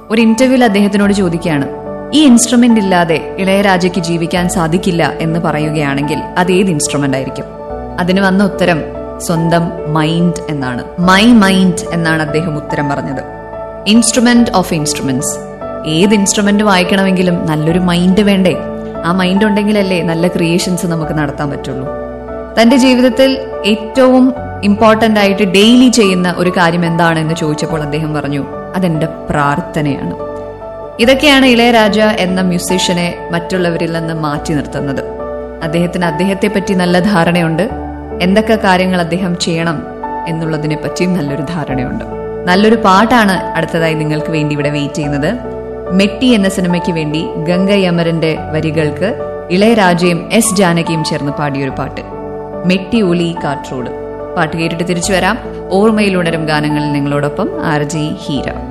ഒരു ഇന്റർവ്യൂവിൽ അദ്ദേഹത്തിനോട് ചോദിക്കുകയാണ് ഈ ഇൻസ്ട്രുമെന്റ് ഇല്ലാതെ ഇളയരാജയ്ക്ക് ജീവിക്കാൻ സാധിക്കില്ല എന്ന് പറയുകയാണെങ്കിൽ അത് ഏത് ഇൻസ്ട്രുമെന്റ് ആയിരിക്കും അതിന് വന്ന ഉത്തരം സ്വന്തം മൈൻഡ് എന്നാണ് മൈ മൈൻഡ് എന്നാണ് അദ്ദേഹം ഉത്തരം പറഞ്ഞത് ഇൻസ്ട്രുമെന്റ് ഓഫ് ഇൻസ്ട്രുമെന്റ്സ് ഏത് ഇൻസ്ട്രുമെന്റ് വായിക്കണമെങ്കിലും നല്ലൊരു മൈൻഡ് വേണ്ടേ ആ മൈൻഡ് ഉണ്ടെങ്കിലല്ലേ നല്ല ക്രിയേഷൻസ് നമുക്ക് നടത്താൻ പറ്റുള്ളൂ തന്റെ ജീവിതത്തിൽ ഏറ്റവും ഇമ്പോർട്ടന്റ് ആയിട്ട് ഡെയിലി ചെയ്യുന്ന ഒരു കാര്യം എന്താണെന്ന് ചോദിച്ചപ്പോൾ അദ്ദേഹം പറഞ്ഞു അതെന്റെ പ്രാർത്ഥനയാണ് ഇതൊക്കെയാണ് ഇളയരാജ എന്ന മ്യൂസീഷ്യനെ മറ്റുള്ളവരിൽ നിന്ന് മാറ്റി നിർത്തുന്നത് അദ്ദേഹത്തിന് അദ്ദേഹത്തെ പറ്റി നല്ല ധാരണയുണ്ട് എന്തൊക്കെ കാര്യങ്ങൾ അദ്ദേഹം ചെയ്യണം എന്നുള്ളതിനെ പറ്റിയും നല്ലൊരു ധാരണയുണ്ട് നല്ലൊരു പാട്ടാണ് അടുത്തതായി നിങ്ങൾക്ക് വേണ്ടി ഇവിടെ വെയിറ്റ് ചെയ്യുന്നത് മെട്ടി എന്ന സിനിമയ്ക്ക് വേണ്ടി ഗംഗ യമരന്റെ വരികൾക്ക് ഇളയരാജയും എസ് ജാനകിയും ചേർന്ന് പാടിയൊരു പാട്ട് മെട്ടി ഒലി കാട്രോട് പാട്ട് കേട്ടിട്ട് തിരിച്ചു വരാം ഓർമ്മയിലുണരും ഗാനങ്ങളിൽ നിങ്ങളോടൊപ്പം ആർ ജി ഹീര